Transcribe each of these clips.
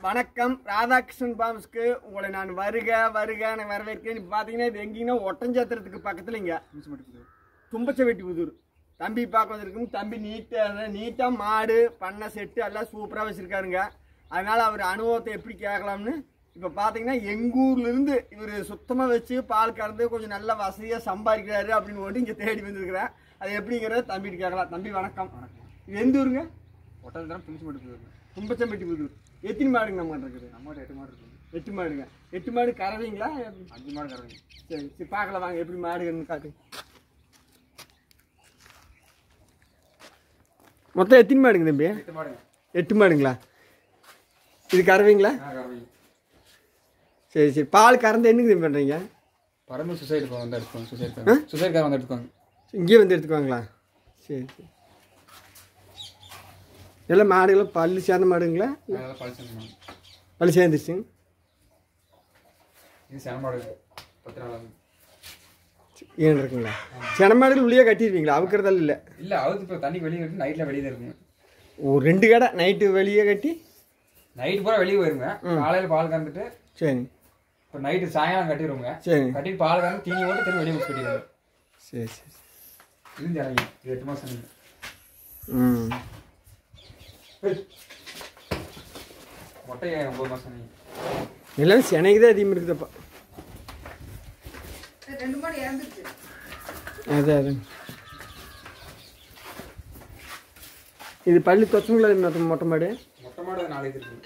வணக்கம் ராதாகிருஷ்ணன் பாம்ஸ்க்கு உங்களை நான் வருக வருகன்னு வரவேற்கிறேன் இப்போ பார்த்தீங்கன்னா இது எங்கேங்கன்னா ஒட்டஞ்சத்திரத்துக்கு பக்கத்தில் இங்கே தும்பச்சவெட்டி புதூர் தம்பி பார்க்க வந்திருக்கும் தம்பி நீட்டாக நீட்டாக மாடு பண்ணை செட்டு எல்லாம் சூப்பராக வச்சுருக்காருங்க அதனால் அவர் அனுபவத்தை எப்படி கேட்கலாம்னு இப்போ பார்த்தீங்கன்னா எங்கூர்லேருந்து இவர் சுத்தமாக வச்சு பால் கறந்து கொஞ்சம் நல்ல வசதியாக சம்பாதிக்கிறாரு அப்படின்னு போட்டு இங்கே தேடி வந்திருக்கிறேன் அது எப்படிங்கிறத தம்பிட்டு கேட்கலாம் தம்பி வணக்கம் இது எந்த ஊருங்க ஒட்டல் துணிச்சு மட்டும் போயிருக்கு தும்பச்சம்பட்டி புதூர் எத்தனை மாடுங்க நம்ம இருக்குது நம்மகிட்ட எட்டு மாடு இருக்கு எட்டு மாடுங்க எட்டு மாடு கறவைங்களா அஞ்சு மாடு கறவை சரி சரி பார்க்கலாம் வாங்க எப்படி மாடுன்னு காட்டு மொத்தம் எத்தனை மாடுங்க தம்பி எட்டு மாடுங்க எட்டு மாடுங்களா இது கறவைங்களா ஆ கறவை சரி சரி பால் கறந்து என்னங்க தம்பி பண்ணுறீங்க பரம்பு சுசைடு வந்து எடுத்துக்கோங்க சுசைடு சுசைடு கார் வந்து எடுத்துக்கோங்க இங்கேயே வந்து எடுத்துக்குவாங்களா சரி சரி எல்லாம் மாடுகளும் பல்லு சேர்ந்த மாடுங்களா அதெல்லாம் பழசு மாடு பல்லு சேர்ந்துருச்சுங்க இது சென மாடு பத்து நாள் ஆகுது ஏன் இருக்குங்களா சென மாடுகள் உள்ளே கட்டிடுவீங்களா அவுக்கிறதால இல்லை இல்லை அவுத்து இப்போ தண்ணி வெளியே கட்டி நைட்டில் வெளியே தான் இருக்குங்க ஒரு ரெண்டு கடை நைட்டு வெளியே கட்டி நைட்டு பூரா வெளியே போயிருங்க காலையில் பால் கறந்துட்டு சரி இப்போ நைட்டு சாயங்காலம் கட்டிடுவோங்க சரி கட்டிட்டு பால் கறந்து தீனி போட்டு திரும்ப வெளியே வச்சு கட்டிடுவோம் சரி சரி இது ஜனங்க இது எட்டு மாதம் சொன்னீங்க ம் மொட்டை ஒம்பது மாதம் சொன்னீங்க எல்லாம் சென்னைக்கு தான் அதிகமாக இருக்குதுப்பா ரெண்டு மாடு இறந்துருச்சு அது அது இது பள்ளி தொச்சங்களா மொத்த மொட்டை மாடு மொட்டை மாடு நாலு இது இருக்குங்க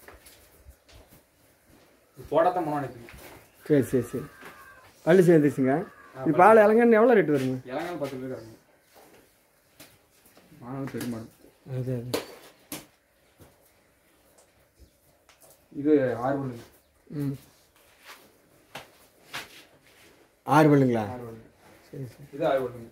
இது போடாதான் போனோம் நினைக்குங்க சரி சரி சரி பள்ளி சேர்ந்துச்சுங்க இது பால் இலங்கன்னு எவ்வளோ ரேட் வருங்க இலங்கால பத்து பேர் கறங்க மாணவர் பெருமாடு அது அது இது ஆறு பல்லு ம் ஆறு பல்லுங்களா ஆறு பல்லு சரி சரி இது ஆறு பல்லுங்க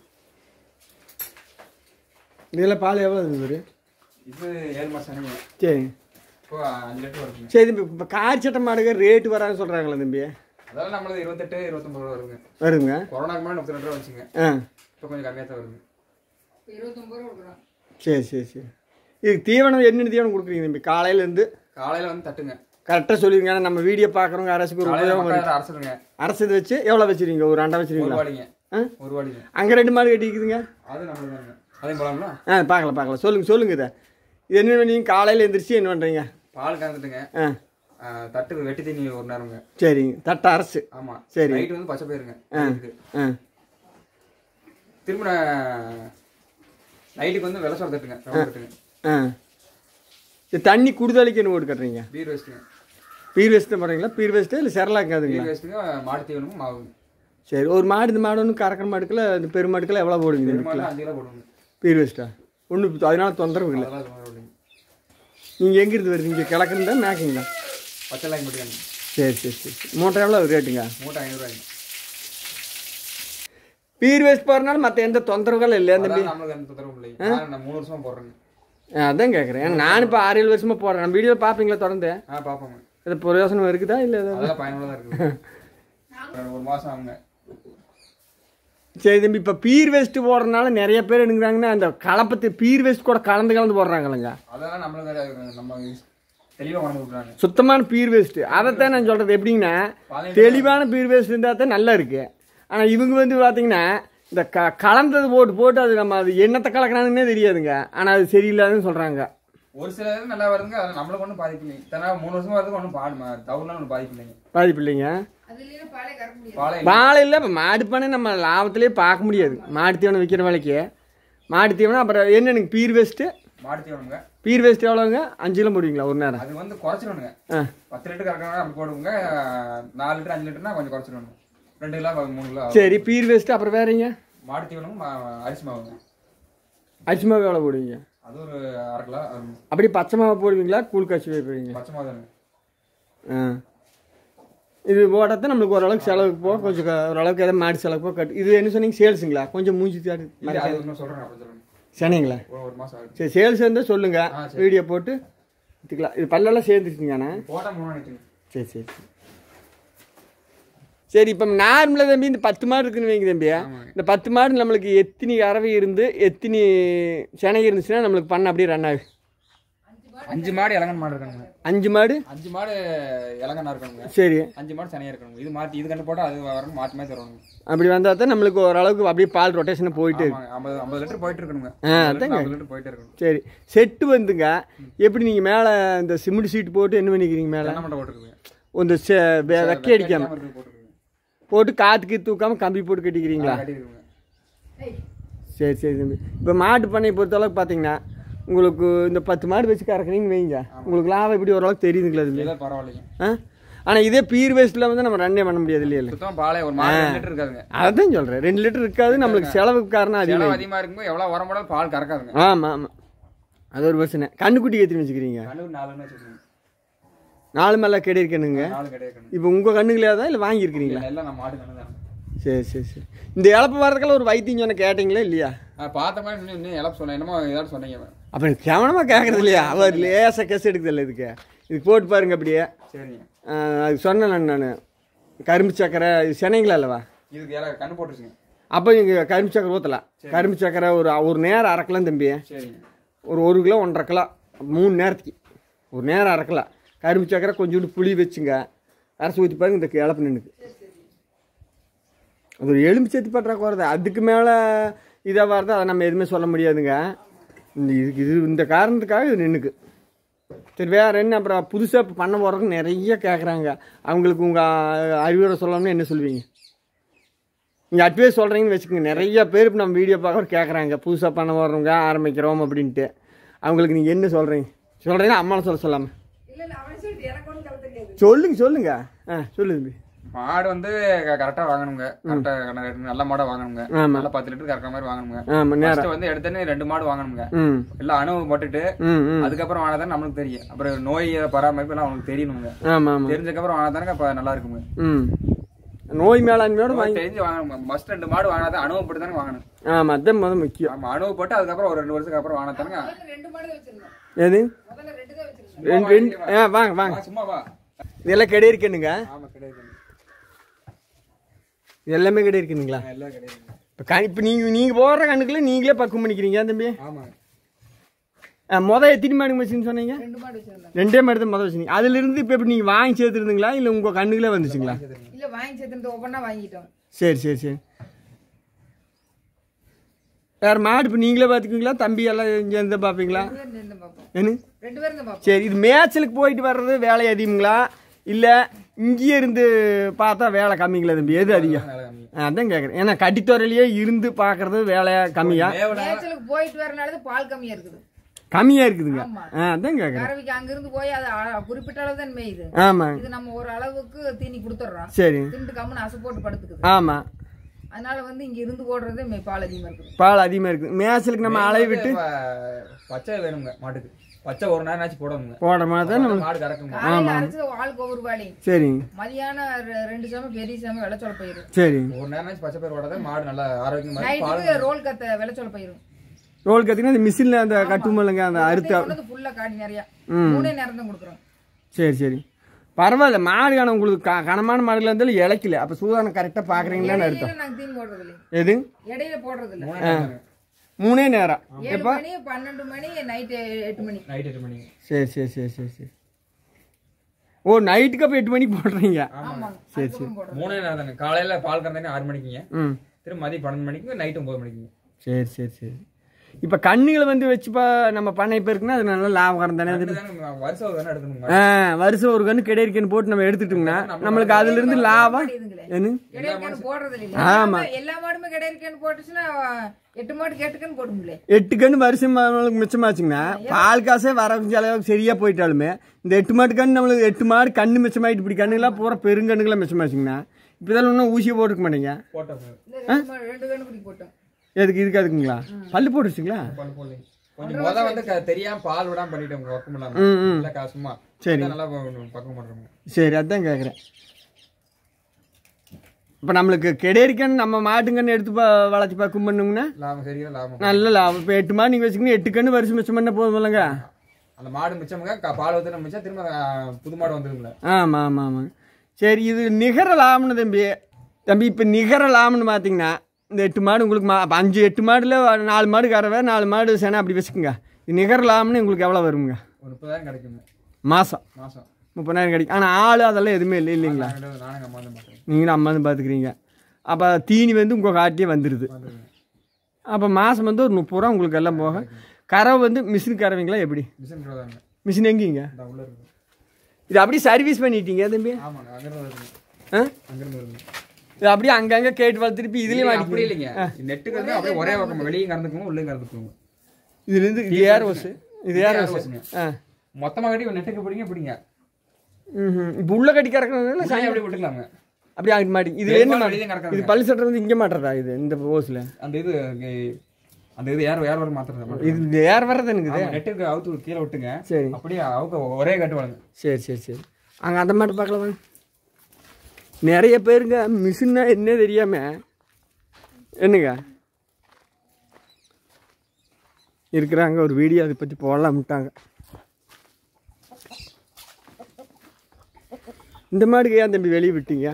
இதில் பால் எவ்வளோ இருக்குது இது ஏழு மாதம் அனுங்க சரி இப்போ அஞ்சு லிட்டர் வருதுங்க சரி தம்பி இப்போ கார் சட்டை மாடுங்க ரேட்டு வரான்னு சொல்கிறாங்களா தம்பி அதெல்லாம் நம்மளது இருபத்தெட்டு இருபத்தொம்பது ரூபா வருங்க வருங்க கொரோனாக்கு முன்னாடி முப்பத்தி ரெண்டு ரூபா வச்சுங்க ஆ இப்போ கொஞ்சம் கம்மியாக தான் வருங்க இப்போ இருபத்தொம்பது ரூபா கொடுக்குறோம் சரி சரி சரி இதுக்கு தீவனம் என்னென்ன தீவனம் கொடுக்குறீங்க தம்பி காலையிலேருந்து காலையில வந்து தட்டுங்க கரெக்டாக சொல்லிருங்க ஏன்னா நம்ம வீடியோ பார்க்குறவங்க அரசுக்கு ஒரு காலையில் உபயோகம் இருக்கு. மக்கள் அரசுங்க அரசு இது வச்சு எவ்வளோ வச்சுருங்க ஒரு அண்டா ஒரு வச்சுருக்கீங்களா வாடிங்க ஆ ஒரு வாடிங்க அங்கே ரெண்டு மாடு கட்டிக்குதுங்க அது நம்மளுக்கு தானுங்க அதையும் போலாங்களா ஆ பார்க்கலாம் பார்க்கலாம் சொல்லுங்கள் சொல்லுங்கள் இதை இது என்ன நீங்கள் காலையில் எந்திரிச்சு என்ன பண்ணுறீங்க பால் கறந்துட்டுங்க ஆ ஆ, தட்டு வெட்டி தண்ணி ஒரு நேரங்க சரிங்க தட்ட அரசு ஆமா சரி. நைட்டு வந்து பச்சை பயிருங்க ஆ நைட்டுக்கு. ஆ திரும்ப நான் நைட்டுக்கு வந்து வெள்ளசோறு தட்டுங்க ரவுண்ட் தட்டுங்க ஆ இது தண்ணி குடுதலைக்கு என்ன ஓட்டு கட்டுறீங்க பீர் வேஸ்ட்டுங்க பீர் வேஸ்ட்டு போடுறீங்களா பீர் வேஸ்ட்டு இல்லை செரலாக்காதுங்களா பீர் வேஸ்ட்டுங்க மாடு தீவனமும் மாவு சரி ஒரு மாடு இந்த மாடு ஒன்று கறக்கிற மாடுக்கில் இந்த பெருமாடுக்கில் எவ்வளோ போடுவீங்க இந்த பெருமாள் அஞ்சு கிலோ போடுவோங்க பீர் வேஸ்ட்டா ஒன்றும் அதனால தொந்தரவு இல்லை அதெல்லாம் சும்மா போடுங்க நீங்கள் எங்கேருந்து வருவீங்க கிழக்குங்களா மேக்குங்களா பச்சை லாங்கி மட்டும் சரி சரி சரி சரி. மூட்டை எவ்வளோ ரேட்டுங்க மூட்டை ஐநூறுவாய்ங்க பீர் வேஸ்ட் போகிறனால மற்ற எந்த தொந்தரவுகளும் இல்லை அந்த அதான் நம்மளுக்கு எந்த தொந்தரவும் இல்லைங்க நான் மூணு வருஷமா போடுறேங்க அதான் கேட்குறேன் ஏன்னா நான் இப்போ ஆறு ஏழு வருஷமாக போடுறேன் நம்ம வீடியோ பார்ப்பீங்களா தொடர்ந்து ஆ பார்ப்போங்க இது பிரயோசனம் இருக்குதா இல்லை ஏதாவது அதெல்லாம் பயனுள்ளதாக இருக்குது ஒரு மாசம் ஆகுங்க சரி தம்பி இப்போ பீர் வேஸ்ட்டு போடுறதுனால நிறைய பேர் எடுக்கிறாங்கன்னா அந்த கலப்பத்து பீர் வேஸ்ட் கூட கலந்து கலந்து போடுறாங்களங்க அதெல்லாம் நம்மளுக்கு அது நம்ம தெளிவாக உணர்ந்து விட்றாங்க சுத்தமான பீர் வேஸ்ட்டு அதைத்தான் நான் சொல்கிறது எப்படிங்கன்னா தெளிவான பீர் வேஸ்ட் இருந்தால் தான் நல்லா இருக்கு ஆனால் இவங்க வந்து பார்த்தீங்கன்னா இந்த க கலந்தது போட்டு போட்டு அது நம்ம அது என்னத்தை கலக்கிறாங்கன்னே தெரியாதுங்க ஆனால் அது சரியில்லாதுன்னு சொல்கிறாங்க ஒரு சில இது நல்லா வருதுங்க அது நம்மளுக்கு ஒன்றும் பாதிப்பு இல்லைங்க இத்தனை நாள் மூணு வருஷமா வரதுக்கு ஒன்றும் பாடு தவுலாம் ஒன்றும் பாதிப்பு இல்லைங்க பாதிப்பு இல்லைங்க அதுலேயும் பாலே கறக்க முடியாது பாலை வாழை இல்லை இப்போ மாடு பண்ணை நம்ம லாபத்திலே பார்க்க முடியாது மாடு தீவனம் விற்கிற வேலைக்கு மாடு தீவனம் அப்புறம் என்ன எனக்கு பீர் வேஸ்ட்டு மாடு தீவனங்க பீர் வேஸ்ட் எவ்வளோங்க அஞ்சு கிலோ போடுவீங்களா ஒரு நேரம் அது வந்து குறைச்சிடணுங்க ஆ பத்து லிட்டர் கறக்கணும் அப்படி போடுவோங்க நாலு லிட்டர் அஞ்சு லிட்டர்னா கொஞ்சம் குறைச்சிடணும் ரெண்டு கிலோ மூணு கிலோ ஆகும். சரி பீர் வேஸ்ட்டு அப்புறம் வேறீங்க மாடு தீவனமும் மா- அரிசி மாவுங்க அரிசி மாவு எவ்வளோ போடுவீங்க அது ஒரு அரை கிலோ அது அப்படி பச்சை மாவு போடுவீங்களா கூழ் காய்ச்சி வைப்பீங்க பச்சை மாவு தானுங்க ஆ இது போட்டால் நம்மளுக்கு ஓரளவுக்கு செலவுக்கு போக கொஞ்சம் க- ஓரளவுக்கு ஏதாவது மாடு செலவுக்கு போக கட்டு இது என்ன சொன்னீங்க சேல்ஸுங்களா கொஞ்சம் மூஞ்சி தாடு இல்லை அது இன்னும் சொல்கிறேன் அப்படி சொல்லுங்க சனிங்களா ஒரு ஒரு மாதம் ஆகுது சரி சேல்ஸ் இருந்தால் சொல்லுங்கள் ஆ, வீடியோ போட்டு எடுத்துக்கலாம் இது பல்லெல்லாம் சேர்ந்துருச்சுங்கண்ணா போட்டால் மூணு நினைச்சுங்க சரி சரி சரி சரி இப்போ நார்மலாக தம்பி இந்த பத்து மாடு இருக்குன்னு வைங்க தம்பி ஆமாங்க. இந்த பத்து மாடு நம்மளுக்கு எத்தனை கறவை இருந்து எத்தனை செனை இருந்துச்சுன்னா நம்மளுக்கு பண்ண அப்படியே ரன் ஆகும் அஞ்சு அஞ்சு மாடு இளங்கன் மாடு இருக்கணுங்க அஞ்சு மாடு அஞ்சு மாடு இளங்கண்ணா இருக்கணுங்க சரி அஞ்சு மாடு சனியா இருக்கணும் இது மாற்றி இது கண்டு போட்டால் அது வரணும் மாற்றி மாற்றி தரணுங்க அப்படி வந்தால் தான் நம்மளுக்கு ஓரளவுக்கு அப்படியே பால் ரொட்டேஷன் போயிட்டு இருக்கு ஆமாங்க ஐம்பது ஐம்பது லிட்டர் போயிட்டு இருக்கணுங்க ஆ, ஐம்பது லிட்டர் போயிட்டு இருக்கணும் சரி செட்டு வந்துங்க எப்படி நீங்கள் மேலே இந்த சிமெண்ட் சீட் போட்டு என்ன பண்ணிக்கிறீங்க மேலே தென்னை மட்டை போட்டுருக்குங்க இந்த செ- வெ- வெக்கை அடிக்காமல் போட்டுருக்குங்க போட்டு காற்றுக்கு தூக்காமல் கம்பி போட்டு கட்டிக்கிறீங்களா கட்டிருக்குங்க சரி சரி தம்பி இப்போ மாட்டு பண்ணையை பொறுத்தளவுக்கு பார்த்தீங்கன்னா உங்களுக்கு இந்த பத்து மாடு வச்சு கறக்குறீங்கன்னு வைங்க உங்களுக்கு லாபம் எப்படி ஓரளவுக்கு தெரியுதுங்களா தம்பி ஏதோ பரவாயில்லைங்க ஆ ஆனால் இதே பீர் வேஸ்ட்டில் வந்து நம்ம ரன்னே பண்ண முடியாது இல்லையா சுத்தமாக பாலே ஒரு மாடு ரெண்டு லிட்டர் இருக்காதுங்க அதான் சொல்கிறேன் ரெண்டு லிட்டர் இருக்காது நம்மளுக்கு செலவுக்கு காரணம் அதிகம் செலவு அதிகமாக இருக்கும்போது எவ்வளோ உரம் போடாலும் பால் கறக்காதுங்க ஆமாம் ஆமாம் அது ஒரு பிரச்சனை கண்ணுக்குட்டி எத்தனை வச்சுக்கிறீங்க கண்ணு நாலுன்னு வச்சுக்கோங்க நாலு மேலே கிடைக்கணுங்க நாலு கிடையாது இப்போ உங்கள் கண்ணுங்களே தான் இல்லை வாங்கியிருக்கிறீங்களா எல்லாம் நம்ம மாடு கண்ணு தான் சரி சரி சரி இந்த இழப்பு வரதுக்கெல்லாம் ஒரு வைத்தியம் சொன்ன கேட்டிங்களா இல்லையா பார்த்த மாதிரி இன்னும் இன்னும் எல்லாம் சொன்னேன் என்னமோ ஏதாவது சொன்னீங்க அப்போ கவனமாக கேட்குறது இல்லையா அவர் லேசாக கெஸ் எடுக்குதில்ல இதுக்கு இதுக்கு போட்டு பாருங்க அப்படியே சரிங்க ஆ, அது சொன்னேன் நான் கரும்பு சக்கரை இது சென்னைங்களா அல்லவா இதுக்கு யாராவது கண்ணு போட்டுருச்சுங்க அப்போ இங்கே கரும்பு சக்கரை ஊற்றலாம் கரும்பு சக்கரை ஒரு ஒரு நேரம் அரைக்கலாம் தம்பி சரிங்க ஒரு ஒரு கிலோ ஒன்றரை கிலோ மூணு நேரத்துக்கு ஒரு நேரம் அரைக்கலாம் கரும்பு சக்கரை கொஞ்சோண்டு புளி வச்சுங்க அரைச்சி ஊற்றி பாருங்க இந்த இழப்பு நின்றுக்கு அது ஒரு எலும்பு சேர்த்து பற்றாக்குறை தான் அதுக்கு மேலே இதாக வரது அதை நம்ம எதுவுமே சொல்ல முடியாதுங்க இந்த இதுக்கு இது இந்த காரணத்துக்காக இது நின்றுக்கு சரி வேறு என்ன அப்புறம் புதுசாக இப்போ பண்ண போகிறதுக்கு நிறைய கேட்குறாங்க அவங்களுக்கு உங்கள் அறிவுரை சொல்லணும்னு என்ன சொல்லுவீங்க நீங்கள் அட்வைஸ் சொல்கிறீங்கன்னு வச்சுக்கோங்க நிறைய பேர் இப்போ நம்ம வீடியோ பார்க்க கேட்குறாங்க புதுசாக பண்ண போகிறவங்க ஆரம்பிக்கிறோம் அப்படின்ட்டு அவங்களுக்கு நீங்கள் என்ன சொல்கிறீங்க சொல்கிறீங்கன்னா அம்மாவை சொல்ல சொல்லாமல் இல்ல இல்ல அவனை சொல்லிட்டு எனக்கு ஒன்றும் கலை தெரியாது சொல்லுங்க சொல்லுங்க ஆ சொல்லு தம்பி மாடு வந்து கரெக்டாக வாங்கணுங்க கரெக்டாக நல்ல மாடை வாங்கணுங்க ஆமாம் நல்லா பத்து லிட்டர் கறக்கிற மாதிரி வாங்கணுங்க ஆமாம் நேரம் ஃபர்ஸ்ட் வந்து எடுத்தோன்னே ரெண்டு மாடு வாங்கணுங்க ம் எல்லாம் அனுபவம் போட்டுட்டு ம் ம் அதுக்கப்புறம் வாங்கினா நம்மளுக்கு தெரியும் அப்புறம் நோய் பராமரிப்பு எல்லாம் அவங்களுக்கு தெரியணுங்க ஆமாம் ஆமாம் தெரிஞ்சதுக்கப்புறம் வாங்கினா அப்போ நல்லா இருக்குங்க ம் நோய் மேலாண்மையோட வாங்கி தெரிஞ்சு வாங்கணும் ஃபர்ஸ்ட் ரெண்டு மாடு வாங்கினா அனுபவப்பட்டு தானே வாங்கணும் ஆமாம் அதான் முதல் முக்கியம் ஆமா அனுபவப்பட்டு அதுக்கப்புறம் ஒரு ரெண்டு வருஷத்துக்கு அப்புறம் வாங்கினா தானுங்க முதல்ல ரெண்டு மாடு தான் வச்சிருந்தோம் எது முதல்ல ரெண்டு தான் வச்சிருந்தோம் ரெண்டு ரெண்டு ஆ வாங்க வாங்க வா, சும்மா வா இதெல்லாம் கிடையாது இருக்குனுங்க ஆமா கிடையாது இது எல்லாமே கிடையாது இருக்குனுங்களா எல்லாம் கிடையாது இப்போ க இப்போ நீங்கள் நீங்கள் போடுற கண்ணுக்குள்ள நீங்களே பக்குவம் பண்ணிக்கிறீங்க தம்பி ஆமாங்க ஆ, மொதல் எத்தனை மாடு வச்சுன்னு சொன்னீங்க ரெண்டு மாடு வச்சிருந்தோம் ரெண்டே மாடு தான் மொதல் வச்சுங்க அதுலேருந்து இப்போ எப்படி நீங்கள் வாங்கி சேர்த்துருந்தீங்களா இல்லை உங்கள் கண்ணுக்குள்ளே வந்துச்சுங்களா இல்ல வாங்கி சேர்த்துட்டு ஒவ்வொன்றா வாங்கிட்டோம் சரி சரி சரி வேறு மாடு இப்போ நீங்களே பார்த்துக்குவீங்களா தம்பி எல்லாம் இங்கே இருந்து பார்ப்பீங்களா ரெண்டு பேரும் நின்று பார்ப்போம் என்ன ரெண்டு பேரும் தான் பார்ப்போம் சரி இது மேய்ச்சலுக்கு போயிட்டு வர்றது வேலை அதிகங்களா இல்லை இங்கேயே இருந்து பார்த்தா வேலை கம்மிங்களா தம்பி எது அதிகம் வேலை கம்மி. ஆ, அதான் கேட்குறேன் ஏன்னா கட்டித்துறையிலேயே இருந்து பார்க்கறது வேலை கம்மியா மேவனா மேய்ச்சலுக்கு போயிட்டு வரனால பால் கம்மியா இருக்குது கம்மியாக இருக்குதுங்க ஆமா. ஆ அதான் கேட்குறேன் கறவைக்கு அங்கிருந்து போய் அது அ- குறிப்பிட்ட அளவு தான் மேயுது ஆமாங்க இது நம்ம ஒரு அளவுக்கு தீனி கொடுத்துட்றோம் சரி திண்டு கம்முன்னு அசை போட்டு படுத்துக்குது ஆமாம் அதனால வந்து இங்க இருந்து போடுறதே மே- பால் அதிகமா இருக்குது பால் அதிகமாக இருக்குது மேய்ச்சலுக்கு நம்ம அளவு விட்டு ப- பச்சை வேணுங்க மாட்டுக்கு பச்சை ஒரு நேரம் ஆச்சு போடணுங்க போடுற மாதிரி தான் நம்ம மாடு கறக்குங்க காலையில அரைச்சு ஆளுக்கு ஒவ்வொரு வேலையும் சரிங்க மதியானம் ரெ- ரெண்டு சம பெரிய சம விளைச்சொல பயிரும் சரிங்க ஒரு நேரம் ஆச்சு பச்சை பயிர் போடாத மாடு நல்லா ஆரோக்கியமா இருக்கும். பால் நைட்டுக்கு ரோல் கத்த விளைச்சொல பயிரும் ரோல் கத்திங்கன்னா அந்த மிஷினில் அந்த கட்டுமல்லுங்க அந்த அறுத்த கொண்டு ஃபுல்லா காடி நிறைய ம். மூணே நேரம் தான் கொடுக்குறோம் சரி சரி பரவாயில்ல மாடு காண உங்களுக்கு க கனமான மாடுகள் இருந்தாலும் இழைக்கல அப்போ சூதானம் கரெக்டாக பார்க்குறீங்களான்னு அர்த்தம் இடையில நாங்க தீனி போடுறது இல்லை எது இடையில போடுறது இல்ல மூணு நேரம் மூணே நேரம் ஏழு மணி பன்னெண்டு மணி நைட்டு எட்டு மணி நைட் எட்டு மணிக்கு சரி சரி சரி சரி சரி ஓ நைட்டுக்கு அப்போ எட்டு மணிக்கு போடுறீங்க ஆமாங்க அதுக்கப்புறம் போடுறது மூணே நேரம் தானே காலையில பால் கறந்தானே ஆறு மணிக்குங்க ம் திரும்ப மதியம் பன்னெண்டு மணிக்கு நைட் ஒன்பது மணிக்குங்க சரி சரி சரி இப்போ கண்ணுகளை வந்து வச்சுப்பா நம்ம பண்ணை இப்போ இருக்குன்னா அது நல்லா லாபகரம் தானே அது அதுதாங்க வருஷம் ஒரு தானே எடுக்கணுங்க ஆ வருஷம் ஒரு கன்று கிடைக்கன்னு போட்டு நம்ம எடுத்துட்டோம்னா நம்மளுக்கு அதுலேருந்து லாபம் இதுங்களே என்ன கிடையாது போடுறது இல்ல ஆமா. எல்லா மாடுமே கிடையாது போட்டுச்சுன்னா எட்டு மாடு கேட்டுக்கன்னு போடுங்களே எட்டு கன்று வருஷம் நம்மளுக்கு மிச்சமாச்சுங்கன்னா பால் காசே வர செலவுக்கு சரியா போயிட்டாலுமே இந்த எட்டு மாட்டு கன்று நம்மளுக்கு எட்டு மாடு கண்ணு மிச்சமாயிட்டு இப்படி கண்ணுலாம் பூரா பெருங்கண்ணுகளாம் மிச்சமாச்சுங்கன்னா இப்போ இதெல்லாம் இன்னும் ஊசியை போட்டுக்க மாட்டீங்க போட்டோம் இந்த ரெண்டு மாடு ரெண்டு கண்ணு குடி போட்டோம் எதுக்கு இதுக்கு அதுக்குங்களா பல்லு போட்டுருச்சுங்களா பல்லு போடலைங்க கொஞ்சம் முத வந்து க- தெரியாம பால் விடாம பண்ணிட்டோம் பக்கம் இல்லாம ம் ம் இல்ல கா- சும்மா சரி. அதான் நல்லா ப- பக்கம் பண்றோங்க சரி அதான் கேட்குறேன் இப்போ நம்மளுக்கு கிடைக்கன்னு நம்ம மாட்டுங்கன்னு எடுத்து பா வளர்ச்சி பக்கம் பண்ணுங்கன்னா லாபம் சரியா லாபம் நல்ல லாபம் இப்போ எட்டு மாடு நீங்கள் வச்சுக்கணும் எட்டு கன்று வருஷம் மிச்சம் பண்ண போதும் இல்லைங்க அந்த மாடு மிச்சமுங்க க- பால் ஊத்துன மிச்சம் திரும்ப ஆ, புது மாடு வந்துருங்களா ஆமாம் ஆமாம் ஆமாங்க சரி இது நிகர லாபம்னு தம்பி தம்பி இப்போ நிகர லாபம்னு பார்த்தீங்கன்னா இந்த எட்டு மாடு உங்களுக்கு மா அப்ப அஞ்சு எட்டு மாடில் நாலு மாடு கறவை நாலு மாடு சேனை அப்படி வச்சுக்கோங்க இது நிகர லாபம்னு உங்களுக்கு எவ்வளோ வருங்க ஒரு முப்பதாயிரம் கிடைக்குங்க மாதம் மாதம் முப்பதாயிரம் கிடைக்கும் ஆனால் ஆள் அதெல்லாம் எதுவுமே இல்லை இல்லைங்களா நானும் அம்மா தான் பார்க்குறேன் நீங்களும் அம்மா வந்து பார்த்துக்கிறீங்க அப்போ தீனி வந்து உங்கள் காட்டிலே வந்துடுது அப்போ மாதம் வந்து ஒரு முப்பது ரூபா உங்களுக்கு எல்லாம் போக கறவை வந்து மிஷின் கறவைங்களா எப்படி மிஷின் கூட தாங்க மிஷின் எங்கேங்க இந்த உள்ள இருக்குது இது அப்படியே சர்வீஸ் பண்ணிட்டீங்க தம்பி ஆமாங்க அங்கிருந்து வருதுங்க ஆ அங்கிருந்து வருதுங்க இது அப்படியே அங்கங்கே கேட்டு வளர்த்து திருப்பி இதுலேயும் இல்லைங்க, மாட்டி அப்படி இல்லைங்க நெட்டுக்கு வந்து அப்படியே ஒரே பக்கம் வெளியே கறந்துக்குவோம் உள்ளே கறந்துக்குவோம் இதுலேருந்து இது ஏர் ஹோஸு இது ஏர் air ஹோஸு hose-ங்க. ஆ மொத்தமாக கட்டி நெட்டுக்கு பிடிங்க பிடிங்க ம் இப்போ உள்ள கட்டி கறக்கணுங்களா சாய் அப்படி விட்டுக்கலாங்க அப்படியே அங்கிட்டு மாட்டி இது என்ன பெரும்பாலும் மாட்டி வெளியே கறக்குறாங்க. இது பள்ளி சட்டை வந்து இங்கே மாட்டுறதா இது இந்த ஹோஸில் அந்த இது இங்க- அந்த இது ஏர் ஏர் வர மாத்திரம் இது ஏர் வர்றது எனக்கு இது நெட்டுக்கு அவுத்து கீழே விட்டுங்க சரி அப்படியே அவுக்க ஒரே கட்டு வளங்க சரி சரி சரி அங்கே அந்த மாட்டு பார்க்கலாம் வாங்க நிறைய பேருங்க மிஷின்னா என்ன தெரியாம என்னங்க இருக்கிறாங்க ஒரு வீடியோ அதை பற்றி போடலாம்ட்டாங்க இந்த மாடுக்கு ஏன் தம்பி வெளியே விட்டீங்க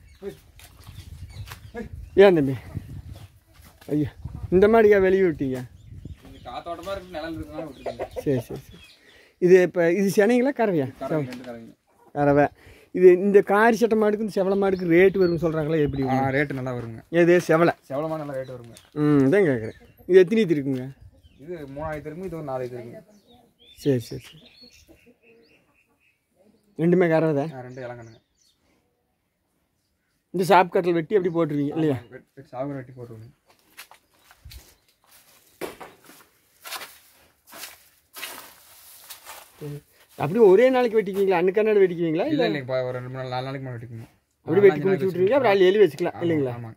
ஏன் தம்பி ஐயா இந்த மாடுக்கு ஏன் வெளியே விட்டீங்க காத்தோட்டமா இருக்கு நிழல் இருக்குனால விட்டுருங்க சரி சரி சரி இது இப்போ இது சென்னைங்களா கறவையா கறவைங்க, ரெண்டு கறவைங்க. கறவை இது இந்த காரி சட்டை மாடுக்கு இந்த செவலை மாடுக்கு ரேட் வரும்னு சொல்கிறாங்களா எப்படி ஆ ரேட்டு நல்லா வருங்க எது செவலை செவலமா நல்லா ரேட்டு வருங்க ம் இதான் கேட்குறேன் இது எத்தனை இருக்குங்க இது மூணாயிரத்து இருக்குங்க இது ஒரு நாலாயிரத்து இருக்குங்க சரி சரி சரி ரெண்டுமே கறவை தான் ஆ, ரெண்டு இளங்கண்ணுங்க இந்த சாப் கட்டில் வெட்டி அப்படி போட்டுருவீங்க இல்லையா சாகுற வெட்டி போட்டுருங்க அப்படியே ஒரே நாளைக்கு வெட்டிக்குவீங்களா அன்னுக்கான வெட்டிக்குவீங்களா இல்ல இல்ல இப்போ ஒரு ரெண்டு மூணு நாள் நாலு நாளைக்கு மேலே வெட்டிக்கணும் அப்படி வெட்டி குளிச்சு விட்ருவீங்க அப்புறம் அள்ளி எழுதி வச்சுக்கலாம் இல்லைங்களா ஆமாங்க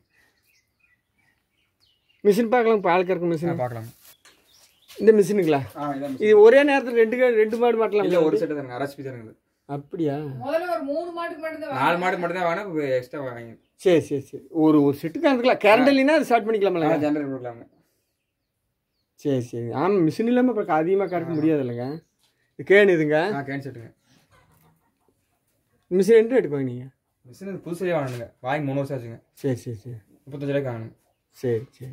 மிஷின் பார்க்கலாம் பால் கறக்கும் மிஷின் பார்க்கலாம் இந்த மிஷினுங்களா ஆ இதான் இது ஒரே நேரத்தில் ரெண்டு கா- ரெண்டு மாடு மாட்டலாம் இல்ல ஒரு செட்டு தாங்க அரசு பீஸ் இருக்குது அப்படியா முதல்ல ஒரு மூணு மாட்டுக்கு மட்டும்தான் நாலு மாடு மட்டும் தான் வேணும் எக்ஸ்ட்ரா வாங்கி சரி சரி சரி ஒரு ஒரு செட்டுக்கு இருக்கலாம் கரண்ட் இல்லைன்னா அது ஸ்டார்ட் பண்ணிக்கலாம்ல ஜென்ரேட் கொடுக்கலாங்க சரி சரி ஆமாம் மிஷின் இல்லாமல் அப்புறம் அதிகமாக கறக்க முடியாது இல்லைங்க இது கேணு இதுங்க ஆ கேன் செட்டுங்க மிஷின் ரெண்டு எடுக்கோங்க நீங்கள் மிஷின் இது புதுசாக வாங்கணுங்க வாங்கி மூணு வருஷம் ஆச்சுங்க சரி சரி சரி முப்பத்தஞ்சு ரூபாய்க்கு வாங்கணும் சரி சரி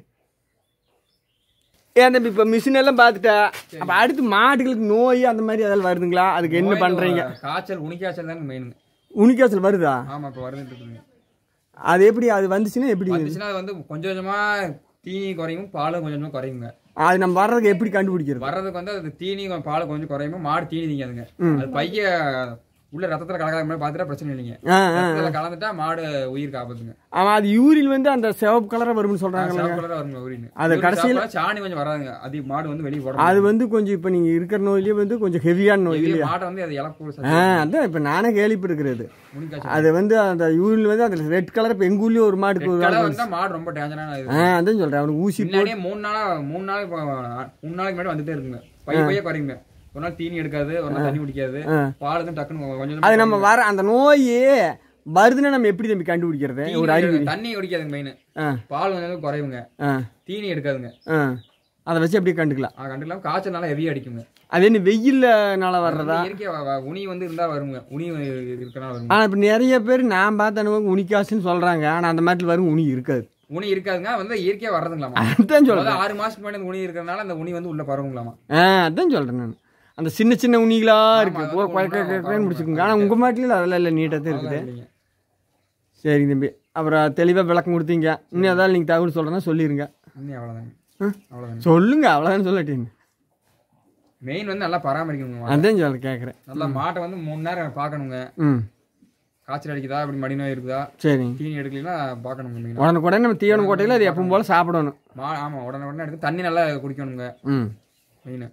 ஏன் தம்பி இப்போ மிஷின் எல்லாம் பார்த்துட்டா அப்போ அடுத்து மாடுகளுக்கு நோய் அந்த மாதிரி அதெல்லாம் வருதுங்களா அதுக்கு என்ன பண்ணுறீங்க காய்ச்சல் உனிக்காய்ச்சல் தாங்க மெயினுங்க உனிக்காய்ச்சல் வருதா ஆமா இப்போ வருதுன்னு இருக்குதுங்க அது எப்படி அது வந்துச்சுன்னா எப்படி வந்துச்சுன்னா அது வந்து கொஞ்சம் கொஞ்சமா தீனி குறையும் பாலும் கொஞ்சம் கொஞ்சமா குறையுங்க அது நம்ம வர்றதுக்கு எப்படி கண்டுபிடிக்கிறது வர்றதுக்கு வந்து அது தீனி கொஞ்சம் பால் கொஞ்சம் குறையுமா மாடு தீனி திங்காதுங்க அது பைய உள்ள ரத்தத்துல கலக்காத மாதிரி பார்த்துட்டா பிரச்சனை இல்லைங்க ஆ ஆ ரத்தத்துல கலந்துட்டா மாடு உயிருக்கு ஆபத்துங்க ஆமாம் அது யூரின் வந்து அந்த சிவப்பு கலராக வரும்னு சொல்கிறாங்களே சிவப்பு கலரா வருங்க உரின்னு அது உரின்னு கடைசியில- சாப்பிட்டா சாணி கொஞ்சம் வராதுங்க அது மாடு வந்து வெளியே போட அது வந்து கொஞ்சம் இப்போ நீங்கள் இருக்கிற நோயிலேயே வந்து கொஞ்சம் ஹெவியான நோய் இல்லையா மாட்டை வந்து அது இழப்பு ஆ அதான் இப்போ நானே கேள்விப்பட்டிருக்கிறது முனிக்காய்ச்சல் அது வந்து அந்த யூரின் வந்து அந்த ரெட் கலர் இப்போ எங்கள் ஊர்லேயும் ஒரு மாடுக்கு ஒரு கலை வந்தா மாடு ரொம்ப டேஞ்சரான இது ஆ அதான் சொல்கிறேன் அவனுக்கு ஊசி முன்னாடியே மூணு நாளா மூணு நாளைக்கு போ- மூணு நாளைக்கு முன்னாடி வந்துட்டே இருக்குங்க பைய பைய குறையுங்க ஒரு நாள் தீனி எடுக்காது ஒரு நாள் தண்ணி குடிக்காது ஆ. பால் தான் டக்குன்னு கொஞ்சம் கொஞ்சமா அது நம்ம வர அந்த நோய் வருதுன்னா நம்ம எப்படி தம்பி கண்டுபிடிக்கிறது தீனி ஒரு அறிகுறி தண்ணி குடிக்காதுங்க மெயின் ஆ பால் கொஞ்சம் குறையுங்க ஆ தீனி எடுக்காதுங்க ஆ அதை வச்சு அப்படியே கண்டுக்கலாம் ஆ கண்டுக்கலாம் காய்ச்சல் நல்லா ஹெவியா அடிக்குங்க அது என்ன வெயில்னால வர்றதா இயற்கை வ- வ- உனி வந்து இருந்தா வருங்க உனி இருக்கனால வருங்க ஆனால் இப்போ நிறைய பேர் நான் பார்த்த அனுபவம் உனிக்காசுன்னு சொல்கிறாங்க ஆனால் அந்த மாதிரி வரும் உனி இருக்காது உனி இருக்காதுங்க வந்து இயற்கையா வர்றதுங்களாமா அதான் சொல்கிறேன் அதாவது ஆறு மாசத்துக்கு முன்னாடி அந்த உனி இருக்கிறதுனால அந்த உனி வந்து உள்ள பரவுங்களாமா ஆ அதான் சொல்கிறேன் நான் அந்த சின்ன சின்ன உனிகளா இருக்கு அது போ வந்து குழக்க ஒண்ணா குழக்கன்னு முடிச்சுக்கோங்க ஆனால் உங்கள் மாட்டில அதெல்லாம் இல்லை நீட்டாக தான் இருக்குது இல்லைங்க. சரிங்க தம்பி அப்புறம் தெளிவாக விளக்கம் கொடுத்தீங்க இன்னும் ஏதாவது நீங்கள் தகவல் சொல்கிறேன்னா சொல்லிடுங்க இன்னும் அவ்வளவுதாங்க ஆ? அவ்வளவுதாங்க சொல்லுங்க அவ்வளோதான் சொல்லட்டீங்க மெயின் வந்து நல்லா பராமரிக்கணுங்க அதான் சொல்ல கேட்குறேன் நல்லா மாட்டை வந்து மூணு நேரம் பார்க்கணுங்க ம் காய்ச்சல் அடிக்குதா இப்படி மடி நோய் இருக்குதா சரிங்க தீனி எடுக்கலைன்னா பார்க்கணுங்க மெயினாக உடனுக்குடனே நம்ம தீவனம் கோட்டையில் அது எப்பவும் போல் சாப்பிடணும் மா ஆமாம் உடனே உடனே எடுத்து தண்ணி நல்லா குடிக்கணுங்க ம் மெயின்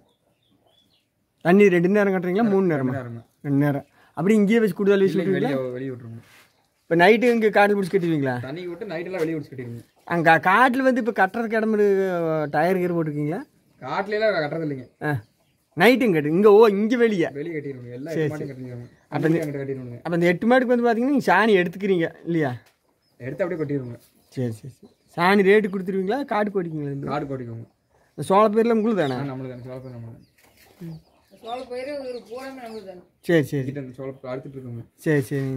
தண்ணி ரெண்டு நேரம் கட்டுறீங்களா மூணு நேரமா நேரங்க ரெண்டு நேரம் அப்படி இங்கேயே வச்சு கூடுதல் வச்சு விட்டுருவீங்களா வெளியே வெளியே விட்டுருங்க இப்போ நைட்டு இங்கே காட்டில் பிடிச்சி கட்டுவீங்களா தண்ணி விட்டு நைட்டெல்லாம் வெளியே விட்டு கட்டிடுங்க அங்கே காட்டில் வந்து இப்போ கட்டுறதுக்கு இடம் டயர் கீர் போட்டிருக்கீங்களா காட்டுல எல்லாம் கட்டுறது இல்லைங்க ஆ நைட்டும் கட்டு இங்கே ஓ இங்கே வெளியே வெளியே கட்டிடுங்க எல்லாம் எட்டு மாட்டையும் கட்டிடுங்க அப்ப அப்போ அங்கிட்ட கட்டிடுங்க அப்போ இந்த எட்டு மாட்டுக்கு வந்து பார்த்தீங்கன்னா நீங்கள் சாணி எடுத்துக்கிறீங்க இல்லையா எடுத்து அப்படியே கொட்டிடுங்க சரி சரி சரி சாணி ரேட்டு கொடுத்துருவீங்களா காடு போட்டிங்களா இந்த காடு கொட்டிக்கோங்க இந்த சோள பேரில் உங்களுக்கு தானே ஆ, நம்மளுக்கு அந்த சோளப்பை நம்மளுக்கு சோழ பயிர் ஒரு பூராமே நம்மளுக்கு தானே சரி சரி கிட்ட அந்த சோளப்பை அறுத்துட்டு இருக்கோங்க சரி சரி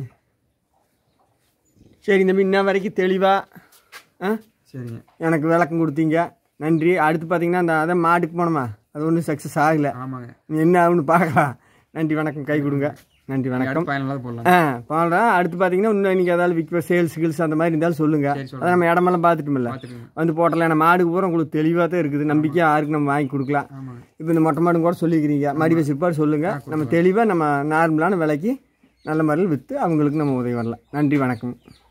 சரி இந்த இன்ன வரைக்கும் தெளிவாக ஆ சரிங்க எனக்கு விளக்கம் கொடுத்தீங்க நன்றி அடுத்து பார்த்தீங்கன்னா அந்த அதான் மாட்டுக்கு போனோமா அது ஒன்றும் சக்ஸஸ் ஆகலை ஆமாங்க நீ என்ன ஆகுன்னு பார்க்கலாம் நன்றி வணக்கம் கை கொடுங்க நன்றி வணக்கம் அடுத்த பயனில்லாத போடலாம் ஆ பாடுறேன் அடுத்து பார்த்தீங்கன்னா இன்னும் இன்னைக்கு ஏதாவது விற்க சேல்ஸ் கில்ஸ் அந்த மாதிரி இருந்தாலும் சொல்லுங்க சரி, சொல்லுங்க. அதான் நம்ம இடமெல்லாம் பார்த்துட்டோம்ல பார்த்துக்கோங்க வந்து போட்டலாம் ஏன்னா மாடு பூரா உங்களுக்கு தெளிவாக தான் இருக்குது நம்பிக்கையாக யாருக்கு நம்ம வாங்கி கொடுக்கலாம் ஆமாங்க இப்போ இந்த மொட்டை மாடும் கூட சொல்லிக்கிறீங்க மடி வச்சிருப்பாரு சொல்லுங்க நம்ம தெளிவாக நம்ம நார்மலான விலைக்கு நல்ல முறையில் விற்று அவங்களுக்கு நம்ம உதவி வரலாம் நன்றி வணக்கம்